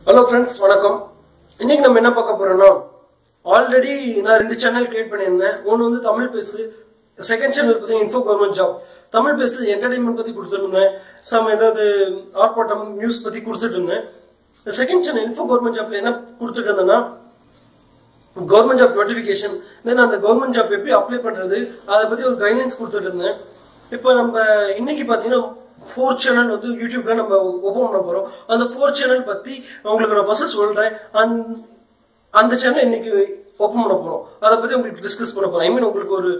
hello friends வணக்கம் இன்னைக்கு நம்ம என்ன பார்க்க போறோம்னா ஆல்ரெடி நான் ரெண்டு சேனல் கிரியேட் பண்ணியிருந்தேன் ஒன்று வந்து தமிழ் பேசு செகண்ட் சேனல் பார்த்தீங்கன்னா இன்ஃபோ கவர்மெண்ட் ஜாப் தமிழ் பேசு என்டர்டைன்மெண்ட் பற்றி கொடுத்துருந்தேன் சம் ஏதாவது ஆர்ப்பாட்டம் நியூஸ் பற்றி கொடுத்துட்டு இருந்தேன் செகண்ட் சேனல் இன்ஃபோ கவர்மெண்ட் ஜாப்ல என்ன கொடுத்துட்டு இருந்தேன்னா கவர்மெண்ட் ஜாப் நோட்டிஃபிகேஷன் தென் அந்த கவர்மெண்ட் ஜாப் எப்படி அப்ளை பண்றது அதை பத்தி ஒரு கைட்லைன்ஸ் கொடுத்துட்டு இருந்தேன் இப்போ நம்ம இன்னைக்கு பாத்தீங்கன்னா ஃபோர் சேனல் வந்து யூடியூப்ல நம்ம ஓபன் பண்ண போறோம் அந்த ஃபோர் சேனல் பத்தி உங்களுக்கு நான் ஃபர்ஸ்ட் சொல்றேன் அந்த அந்த சேனல் இன்னைக்கு ஓபன் பண்ண போறோம் அதை பத்தி உங்களுக்கு டிஸ்கஸ் பண்ண போறோம் ஐ மீன் உங்களுக்கு ஒரு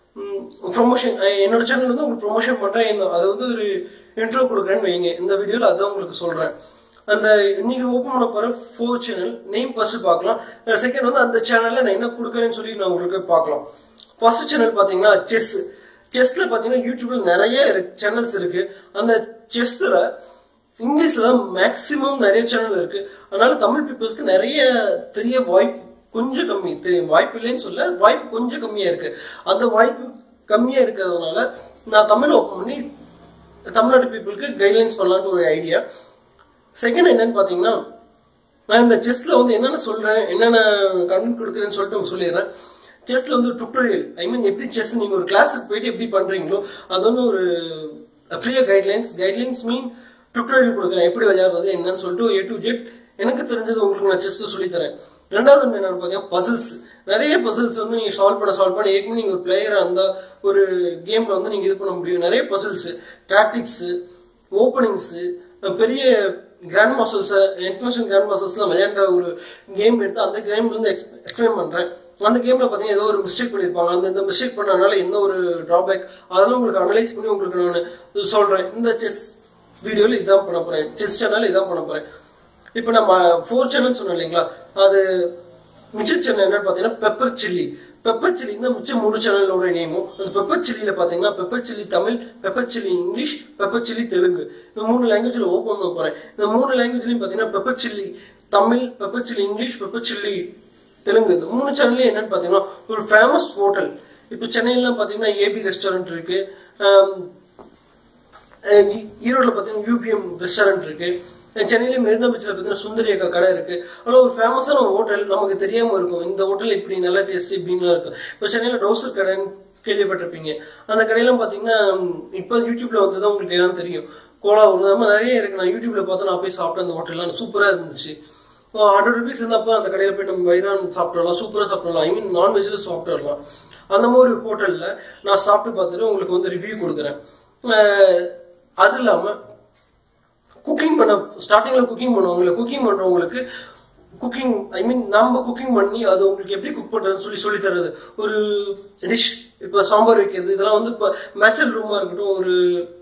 ப்ரொமோஷன் என்னோட சேனல் வந்து உங்களுக்கு ப்ரொமோஷன் பண்றேன் இந்த- அது வந்து ஒரு இன்ட்ரோ கொடுக்குறேன்னு வைங்க இந்த வீடியோல அதான் உங்களுக்கு சொல்றேன் அந்த இன்னைக்கு ஓப்பன் பண்ண போற ஃபோர் சேனல் நேம் ஃபர்ஸ்ட் பார்க்கலாம் செகண்ட் வந்து அந்த சேனல்ல நான் என்ன கொடுக்குறேன்னு சொல்லி நான் உங்களுக்கு பார்க்கலாம் ஃபர்ஸ்ட் சேனல் பாத்தீங்கன்னா செஸ் செஸ்ல பாத்தீங்கன்னா யூடியூப்ல நிறைய சேனல்ஸ் இருக்கு அந்த செஸ்ல இங்கிலீஷ்ல தான் மேக்சிமம் நிறைய சேனல் இருக்கு அதனால தமிழ் பீப்புள்ஸ்க்கு நிறைய தெரிய வாய்ப்பு கொஞ்சம் கம்மி தெரியும் வாய்ப்பு இல்லைன்னு சொல்ல வாய்ப்பு கொஞ்சம் கம்மியா இருக்கு அந்த வாய்ப்பு கம்மியா இருக்கிறதுனால நான் தமிழ் ஓப்பன் பண்ணி தமிழ்நாட்டு பீப்புளுக்கு கைட்லைன்ஸ் பண்ணலான்ட்டு ஒரு ஐடியா செகண்ட் என்னன்னு பாத்தீங்கன்னா நான் இந்த செஸ்ல வந்து என்னென்ன சொல்றேன் என்னென்ன கண்டென்ட் கொடுக்குறேன்னு சொல்லிட்டு உங்களுக்கு சொல்லிடுறேன் செஸ்ல வந்து டுட்டோரியல் ஐ மீன் எப்படி செஸ் நீங்க ஒரு கிளாஸுக்கு போயிட்டு எப்படி பண்றீங்களோ அது வந்து ஒரு ஃப்ரீயா கைட்லைன்ஸ் கைட்லைன்ஸ் மீன் டுட்டோரியல் கொடுக்குறேன் எப்படி விளையாடுறது என்னன்னு சொல்லிட்டு ஏ டு ஜெட் எனக்கு தெரிஞ்சது உங்களுக்கு நான் செஸ் சொல்லி தரேன் ரெண்டாவது வந்து என்னன்னு பார்த்தீங்கன்னா பசில்ஸ் நிறைய பசில்ஸ் வந்து நீங்க சால்வ் பண்ண சால்வ் பண்ண ஏற்கனவே நீங்க ஒரு பிளேயரா இருந்தா ஒரு கேம்ல வந்து நீங்க இது பண்ண முடியும் நிறைய பசில்ஸ் டாக்டிக்ஸ் ஓப்பனிங்ஸ் பெரிய கிராண்ட் மாஸ்டர்ஸ் இன்டர்நேஷனல் கிராண்ட் மாஸ்டர்ஸ்லாம் விளையாண்ட ஒரு கேம் எடுத்து அந்த கேம்ல இருந்து எக்ஸ்பிளைன் பண்றேன் அந்த கேம்ல பாத்தீங்கன்னா ஏதோ ஒரு மிஸ்டேக் பண்ணிருப்பாங்க அந்த இந்த மிஸ்டேக் பண்ணனால என்ன ஒரு டிராபேக் அதெல்லாம் உங்களுக்கு அனலைஸ் பண்ணி உங்களுக்கு நான் சொல்றேன் இந்த செஸ் வீடியோல இதான் பண்ண போறேன் செஸ் சேனல் இதான் பண்ண போறேன் இப்போ நம்ம ஃபோர் சேனல் சொன்னோம் இல்லைங்களா அது மிச்ச சேனல் என்னன்னு பார்த்தீங்கன்னா பெப்பர் சில்லி பெப்பர் சில்லி தான் மிச்சம் மூணு சேனலோட நேமும் அந்த பெப்பர் சில்லியில் பார்த்தீங்கன்னா pepper chilli Tamil pepper chilli English pepper chilli Telugu இந்த மூணு லாங்குவேஜில் ஓப்பன் பண்ண போகிறேன் இந்த மூணு லாங்குவேஜ்லையும் பார்த்தீங்கன்னா pepper chilli Tamil pepper chilli English pepper chilli Telugu இந்த மூணு சேனல்லையும் என்னன்னு பார்த்தீங்கன்னா ஒரு ஃபேமஸ் ஹோட்டல் இப்போ சென்னையிலாம் பார்த்தீங்கன்னா ஏபி ரெஸ்டாரண்ட் இருக்கு ஆம், அஹ் ஈ- ஈரோட்ல பார்த்தீங்கன்னா யூபிஎம் ரெஸ்டாரண்ட் இருக்கு அஹ் சென்னையில மெரினா பீச்சில் பார்த்தீங்கன்னா சுந்தரி அக்கா கடை இருக்கு ஆனால் ஒரு ஃபேமஸான ஒரு ஹோட்டல் நமக்கு தெரியாம இருக்கும் இந்த ஹோட்டல் இப்படி நல்லா டேஸ்ட் இப்படின்லாம் இருக்கும் இப்போ சென்னையில டவுசர் கடைன்னு கேள்விப்பட்டிருப்பீங்க அந்த கடையெல்லாம் பார்த்தீங்கன்னா ம், இப்போ யூடியூப்ல வந்து தான் உங்களுக்கு எல்லாம் தெரியும் கோலா ஒரு அந்த மாதிரி நிறைய இருக்கு நான் யூடியூப்ல பார்த்து நான் போய் சாப்பிட்டேன் அந்த ஹோட்டல்லாம் சூப்பராக இருந்துச்சு ஹண்ட்ரட் ருபீஸ் இருந்தப்போ அந்த கடையில் போய் நம்ம வயிறான் சாப்பிட்டு வரலாம் சூப்பராக சாப்பிட்டு வரலாம் ஐ மீன் நான்வெஜ்ல சாப்பிட்டு வரலாம் அந்த மாதிரி ஹோட்டலில் நான் சாப்பிட்டு பார்த்துட்டு உங்களுக்கு வந்து ரிவ்யூ கொடுக்குறேன் அஹ் அது இல்லாமல் குக்கிங் பண்ண ஸ்டார்டிங்கில் குக்கிங் பண்ணுவாங்கல்ல குக்கிங் பண்ணுறவங்களுக்கு குக்கிங் ஐ மீன் நாம குக்கிங் பண்ணி அது உங்களுக்கு எப்படி குக் பண்ணுறதுன்னு சொல்லி சொல்லி தர்றது ஒரு டிஷ் இப்போ சாம்பார் வைக்கிறது இதெல்லாம் வந்து இப்போ மேச்சல் ரூமாக இருக்கட்டும் ஒரு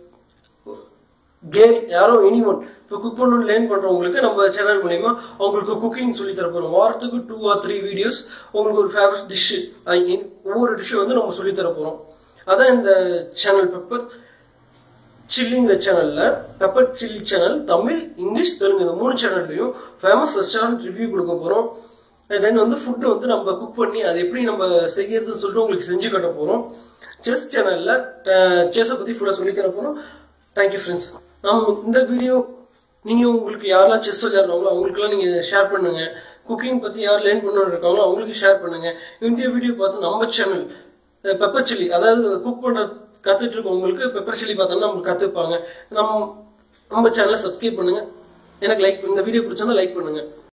கேல் யாரோ எனி ஒன் இப்போ குக் பண்ணணும்னு லேர்ன் பண்றவங்களுக்கு நம்ம சேனல் மூலயமா அவங்களுக்கு குக்கிங் சொல்லி தர போறோம் வாரத்துக்கு டூ ஆர் த்ரீ வீடியோஸ் உங்களுக்கு ஒரு ஃபேவரட் டிஷ் ஒவ்வொரு டிஷ்ஷும் வந்து நம்ம சொல்லி தர போறோம் அதான் இந்த சேனல் பெப்பர் சில்லிங்கிற சேனல்ல pepper chilli channel Tamil English Telugu இந்த மூணு சேனல்லையும் ஃபேமஸ் ரெஸ்டாரண்ட் ரிவ்யூ கொடுக்க போறோம் தென் வந்து ஃபுட்டு வந்து நம்ம குக் பண்ணி அது எப்படி நம்ம செய்யறதுன்னு சொல்லிட்டு உங்களுக்கு செஞ்சு காட்ட போறோம் செஸ் சேனல்ல செஸ்ஸை பத்தி ஃபுல்லாக சொல்லி தர போறோம் தேங்க்யூ ஃப்ரெண்ட்ஸ் நம்ம இந்த வீடியோ நீங்க உங்களுக்கு யாரெல்லாம் செஸ் விளையாடுறாங்களோ அவங்களுக்குலாம் நீங்க ஷேர் பண்ணுங்க குக்கிங் பத்தி யார் லேர்ன் பண்ணணும் இருக்காங்களோ அவங்களுக்கு ஷேர் பண்ணுங்க இந்த வீடியோ பார்த்து நம்ம சேனல் பெப்பர் சில்லி அதாவது குக் பண்ண கத்துட்டு இருக்கவங்களுக்கு பெப்பர் சில்லி பார்த்தோம்னா நம்மளுக்கு கத்துப்பாங்க நம்ம நம்ம சேனலை சப்ஸ்கிரைப் பண்ணுங்க எனக்கு லைக் இந்த வீடியோ பிடிச்சிருந்தா லைக் பண்ணுங்க